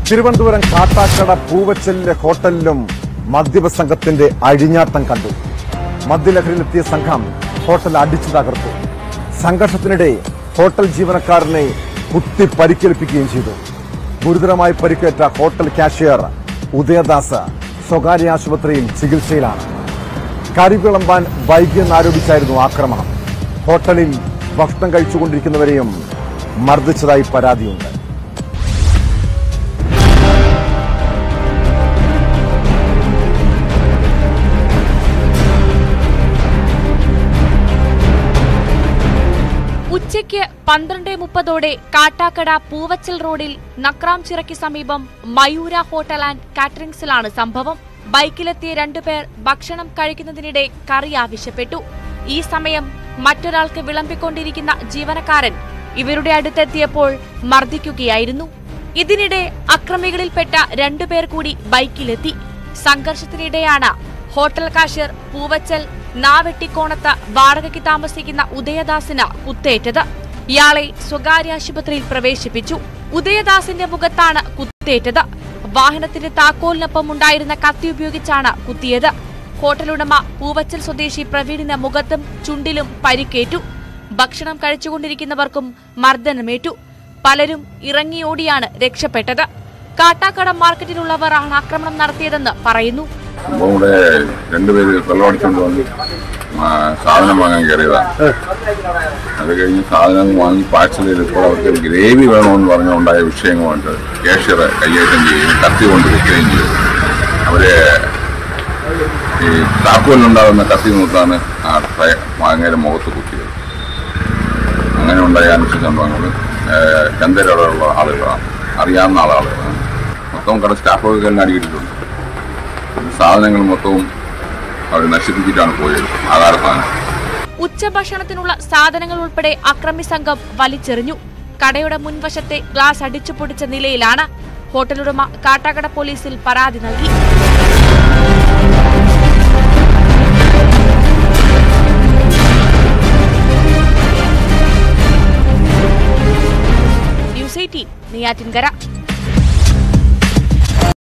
തിരുവനന്തപുരം കാട്ടാക്കട പൂവച്ചലിലെ ഹോട്ടലിലും മദ്യപ സംഘത്തിന്റെ അഴിഞ്ഞാട്ടം കണ്ടു മദ്യലഹരിയിലെത്തിയ സംഘം ഹോട്ടൽ അടിച്ചു തകർത്തു സംഘർഷത്തിനിടെ ഹോട്ടൽ ജീവനക്കാരനെ കുത്തി പരിക്കേൽപ്പിക്കുകയും ചെയ്തു ഗുരുതരമായി പരിക്കേറ്റ ഹോട്ടൽ കാഷ്യർ ഉദയദാസ് സ്വകാര്യ ആശുപത്രിയിൽ ചികിത്സയിലാണ് കരി വിളമ്പാൻ വൈകിയെന്നാരോപിച്ചായിരുന്നു ആക്രമണം ഹോട്ടലിൽ ഭക്ഷണം കഴിച്ചുകൊണ്ടിരിക്കുന്നവരെയും മർദ്ദിച്ചതായി പരാതിയുണ്ട് ഉച്ചയ്ക്ക് പന്ത്രണ്ട് മുപ്പതോടെ കാട്ടാക്കട പൂവച്ചൽ റോഡിൽ നക്രാം ചിറയ്ക്ക് സമീപം മയൂര ഹോട്ടൽ ആൻഡ് കാറ്ററിംഗ്സിലാണ് സംഭവം ബൈക്കിലെത്തിയ രണ്ടുപേർ ഭക്ഷണം കഴിക്കുന്നതിനിടെ കറി ആവശ്യപ്പെട്ടു ഈ സമയം മറ്റൊരാൾക്ക് വിളമ്പിക്കൊണ്ടിരിക്കുന്ന ജീവനക്കാരൻ ഇവരുടെ അടുത്തെത്തിയപ്പോൾ മർദ്ദിക്കുകയായിരുന്നു ഇതിനിടെ അക്രമികളിൽപ്പെട്ട രണ്ടുപേർ കൂടി ബൈക്കിലെത്തി സംഘർഷത്തിനിടെയാണ് ഹോട്ടൽ കാഷ്യർ പൂവച്ചൽ നാവെട്ടിക്കോണത്ത് വാടകയ്ക്ക് താമസിക്കുന്ന ഉദയദാസിന് കുത്തേറ്റത് ഇയാളെ സ്വകാര്യ ആശുപത്രിയിൽ പ്രവേശിപ്പിച്ചു ഉദയദാസിന്റെ മുഖത്താണ് കുത്തേറ്റത് വാഹനത്തിന്റെ താക്കോലിനൊപ്പം ഉണ്ടായിരുന്ന കത്തി ഉപയോഗിച്ചാണ് കുത്തിയത് ഹോട്ടലുടമ പൂവച്ചൽ സ്വദേശി പ്രവീണിന് മുഖത്തും ചുണ്ടിലും പരിക്കേറ്റു ഭക്ഷണം കഴിച്ചുകൊണ്ടിരിക്കുന്നവർക്കും മർദ്ദനമേറ്റു പലരും ഇറങ്ങിയോടിയാണ് രക്ഷപ്പെട്ടത് കാട്ടാക്കട മാർക്കറ്റിലുള്ളവരാണ് ആക്രമണം നടത്തിയതെന്ന് പറയുന്നു അപ്പോൾ ഇവിടെ രണ്ടുപേര് വെള്ളമടിച്ചുകൊണ്ട് വന്ന് ആ, സാധനം വാങ്ങാൻ കയറിയതാണ് അത് കഴിഞ്ഞ് സാധനം വാങ്ങി പാഴ്സൽ ചെയ്തപ്പോൾ അവർക്ക് ഗ്രേവി വേണമെന്ന് പറഞ്ഞുണ്ടായ വിഷയങ്ങളുണ്ട് കേഷ്യർ കൈയേറ്റം ചെയ്യുകയും കത്തി കൊണ്ട് വെക്കുകയും ചെയ്തു അവര് ഈ താക്കോലിനുണ്ടാകുന്ന കത്തി നോക്കാണ് ആ ട്രൈ വാങ്ങയുടെ മുഖത്ത് കുത്തിയത് അങ്ങനെ ഉണ്ടായ അനിഷ്ട സംഭവങ്ങൾ ചന്തയിലുള്ള ആളുകളാണ് അറിയാവുന്ന ആളുകളാണ് മൊത്തം കട സ്റ്റാഫുകൾക്ക് എല്ലാം അടിയിട്ടിട്ടുണ്ട് സാധനങ്ങൾ മൊത്തവും അവർ നശിപ്പിച്ചിട്ടാണ് പോയത് ആധാര സാധനം ഉച്ചഭക്ഷണത്തിനുള്ള സാധനങ്ങൾ ഉൾപ്പെടെ അക്രമി സംഘം വലിച്ചെറിഞ്ഞു കടയുടെ മുൻവശത്തെ ഗ്ലാസ് അടിച്ചു പൊടിച്ച നിലയിലാണ് ഹോട്ടലുടമ കാട്ടാക്കട പോലീസിൽ പരാതി നൽകി ന്യൂസ് എയ്റ്റീൻ നെയ്യാറ്റിൻകര